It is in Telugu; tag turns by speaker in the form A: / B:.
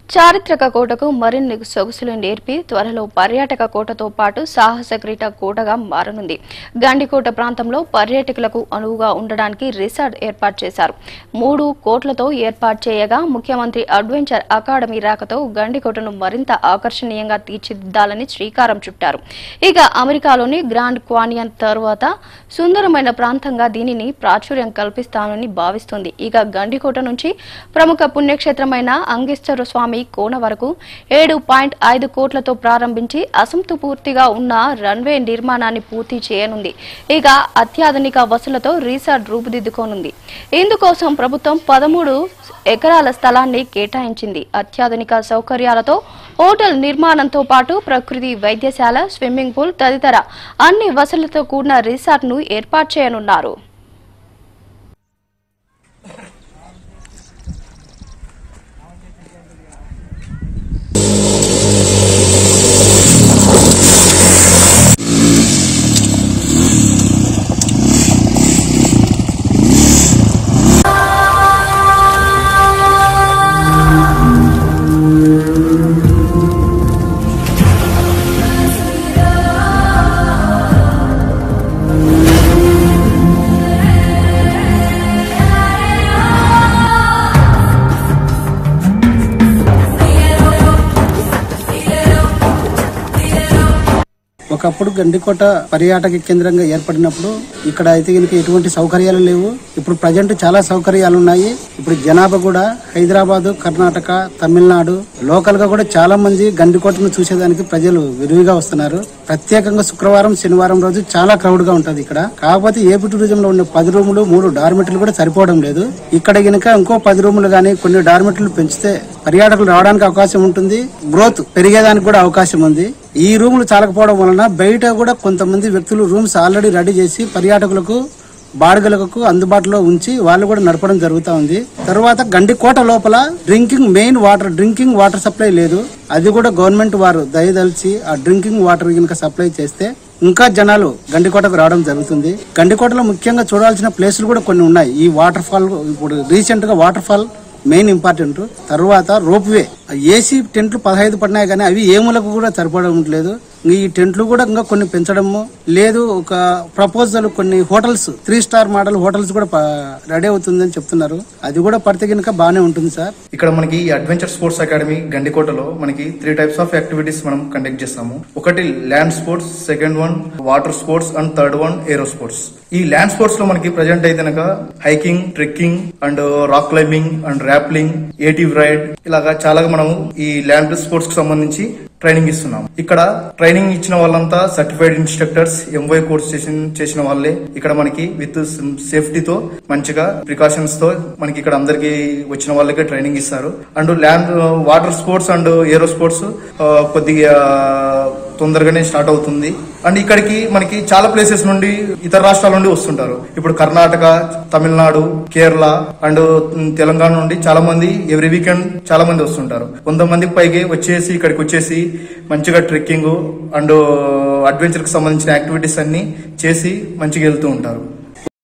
A: చారిత్రక కోటకు మరిన్ని సొగసులు నేర్పి త్వరలో పర్యాటక కోటతో పాటు సాహస క్రీడ కోటగా మారనుంది గండికోట ప్రాంతంలో పర్యాటకులకు అనువుగా ఉండడానికి రిసార్ట్ ఏర్పాటు చేశారు మూడు కోట్లతో ఏర్పాటు చేయగా ముఖ్యమంత్రి అడ్వెంచర్ అకాడమీ రాకతో గండికోటను మరింత ఆకర్షణీయంగా తీర్చిదిద్దాలని శ్రీకారం చుట్టారు ఇక అమెరికాలోని గ్రాండ్ క్వానియన్ తర్వాత సుందరమైన ప్రాంతంగా దీనిని ప్రాచుర్యం కల్పిస్తానని భావిస్తుంది ఇక గండికోట నుంచి ప్రముఖ పుణ్యక్షేత్రమైన అంగేశ్వర స్వామి కోన వరకు ఏడు పాయింట్ ఐదు కోట్లతో ప్రారంభించి అసంతృప్తిగా ఉన్న రన్వే నిర్మాణాన్ని పూర్తి చేయనుంది ఇక అత్యాధునిక వసతులతో రీసార్ట్ రూపుదిద్దుకోనుంది ఇందుకోసం ప్రభుత్వం పదమూడు ఎకరాల స్థలాన్ని కేటాయించింది అత్యాధునిక సౌకర్యాలతో హోటల్ నిర్మాణంతో పాటు ప్రకృతి వైద్యశాల స్విమ్మింగ్ పూల్ తదితర అన్ని వసతులతో కూడిన రిసార్ట్ను ఏర్పాటు చేయనున్నారు
B: ఒకప్పుడు గండికోట పర్యాటక కేంద్రంగా ఏర్పడినప్పుడు ఇక్కడ అయితే కనుక ఎటువంటి సౌకర్యాలు లేవు ఇప్పుడు ప్రజెంట్ చాలా సౌకర్యాలు ఉన్నాయి ఇప్పుడు జనాభా కూడా హైదరాబాద్ కర్ణాటక తమిళనాడు లోకల్ గా కూడా చాలా మంది గండికోటను చూసేదానికి ప్రజలు విరివిగా వస్తున్నారు ప్రత్యేకంగా శుక్రవారం శనివారం రోజు చాలా క్రౌడ్ గా ఉంటది ఇక్కడ కాకపోతే ఏపీ టూరిజం లో ఉన్న పది రూములు మూడు డార్మెట్లు కూడా సరిపోవడం లేదు ఇక్కడ గనుక ఇంకో పది రూములు గానీ కొన్ని డార్మెట్లు పెంచితే పర్యాటకులు రావడానికి అవకాశం ఉంటుంది గ్రోత్ పెరిగేదానికి కూడా అవకాశం ఉంది ఈ రూములు చాలకపోవడం వలన బయట కూడా కొంతమంది వ్యక్తులు రూమ్స్ ఆల్రెడీ రెడీ చేసి పర్యాటకులకు బాడుగలకు అందుబాటులో ఉంచి వాళ్ళు కూడా నడపడం జరుగుతా ఉంది తర్వాత గండికోట లోపల drinking main water drinking water supply లేదు అది కూడా గవర్నమెంట్ వారు దయదలిచి ఆ డ్రింకింగ్ వాటర్ కనుక సప్లై చేస్తే ఇంకా జనాలు గండికోటకు రావడం జరుగుతుంది గండికోటలో ముఖ్యంగా చూడాల్సిన ప్లేసులు కూడా కొన్ని ఉన్నాయి ఈ వాటర్ ఫాల్ ఇప్పుడు రీసెంట్ గా వాటర్ ఫాల్ మెయిన్ ఇంపార్టెంట్ తర్వాత రోప్ వే ఏసీ టెంట్లు పదహైదు పడినాయి కానీ అవి ఏ మూలకు కూడా సరిపడడం లేదు ఈ టెంట్లు కూడా ఇంకా కొన్ని పెంచడము లేదు ఒక ప్రపోజల్ కొన్ని hotels three star model hotels కూడా రెడీ అవుతుందని చెప్తున్నారు అది కూడా పడితే కనుక బాగానే ఉంటుంది సార్
C: ఇక్కడ మనకి ఈ అడ్వెంచర్ స్పోర్ట్స్ అకాడమీ గండికోటలో మనకి త్రీ టైప్స్ ఆఫ్ యాక్టివిటీస్ మనం కండక్ట్ చేస్తాము ఒకటి land sports second one water sports and third one aero sports ఈ ల్యాండ్ స్పోర్ట్స్ లో మనకి ప్రజెంట్ అయితే కనుక hiking trekking and rock climbing and rappelling ATV ride ఇలాగా చాలా మనము ఈ ల్యాండ్ స్పోర్ట్స్ కి సంబంధించి ట్రైనింగ్ ఇస్తున్నాం ఇక్కడ ట్రైనింగ్ ఇచ్చిన వాళ్ళంతా సర్టిఫైడ్ ఇన్స్ట్రక్టర్స్ ఎంవై కోర్స్ చేసిన చేసిన వాళ్ళే ఇక్కడ మనకి విత్ సేఫ్టీతో మంచిగా ప్రికాషన్స్ తో మనకి ఇక్కడ అందరికి వచ్చిన వాళ్ళకి ట్రైనింగ్ ఇస్తారు and land water sports and aero sports కొద్దిగా తొందరగానే స్టార్ట్ అవుతుంది అండ్ ఇక్కడికి మనకి చాలా ప్లేసెస్ నుండి ఇతర రాష్ట్రాల నుండి వస్తుంటారు ఇప్పుడు కర్ణాటక తమిళనాడు కేరళ అండ్ తెలంగాణ నుండి చాలా మంది ఎవ్రీ వీకెండ్ చాలా మంది వస్తుంటారు వంద మందికి పైకి వచ్చేసి ఇక్కడికి వచ్చేసి మంచిగా ట్రెక్కింగ్ అండ్ అడ్వెంచర్ కి సంబంధించిన యాక్టివిటీస్ అన్ని చేసి మంచిగా వెళ్తూ ఉంటారు